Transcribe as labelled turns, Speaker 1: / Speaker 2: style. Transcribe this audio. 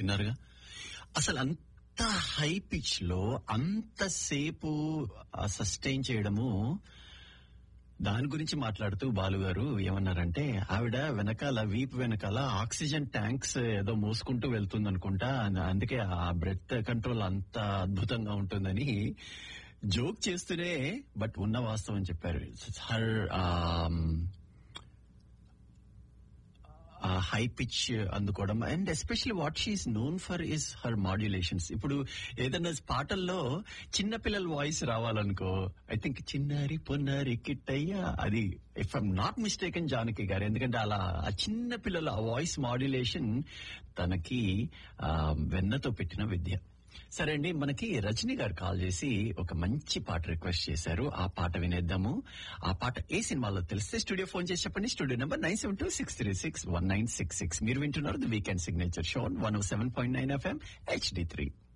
Speaker 1: విన్నారుగా అసలు అంత హై పిచ్ లో అంతసేపు సస్టైన్ చేయడము దాని గురించి మాట్లాడుతూ బాలు గారు ఏమన్నారంటే ఆవిడ వెనకాల వీప్ వెనకాల ఆక్సిజన్ ట్యాంక్స్ ఏదో మోసుకుంటూ వెళ్తుంది అనుకుంటా అందుకే ఆ బ్రెత్ కంట్రోల్ అంత అద్భుతంగా ఉంటుందని జోక్ చేస్తూనే బట్ ఉన్న వాస్తవం చెప్పారు హర్ హై పిచ్ అందుకోవడం and especially what she's known for is her modulations ఇప్పుడు ఏదైనా పాటల్లో చిన్న పిల్లల వాయిస్ రావాలనుకో ఐ థింక్ చిన్నారి పొన్నారి కిట్టయ్య అది if I'm not mistaken Janaki గారు ఎందుకంటే అలా ఆ చిన్న పిల్లల వాయిస్ మాడ్యులేషన్ తనకి ఆ, వెన్నతో పెట్టిన విద్య సరే అండి మనకి రజనీ గారు కాల్ చేసి ఒక మంచి పాట రిక్వెస్ట్ చేశారు ఆ పాట వినేద్దాము ఆ పాట ఏ సినిమాలో తెలిస్తే స్టూడియో ఫోన్ చేసి చెప్పండి studio number nine seven two six three six one nine six six మీరు వింటున్నారు the weekend signature show one seven point nine FM HD three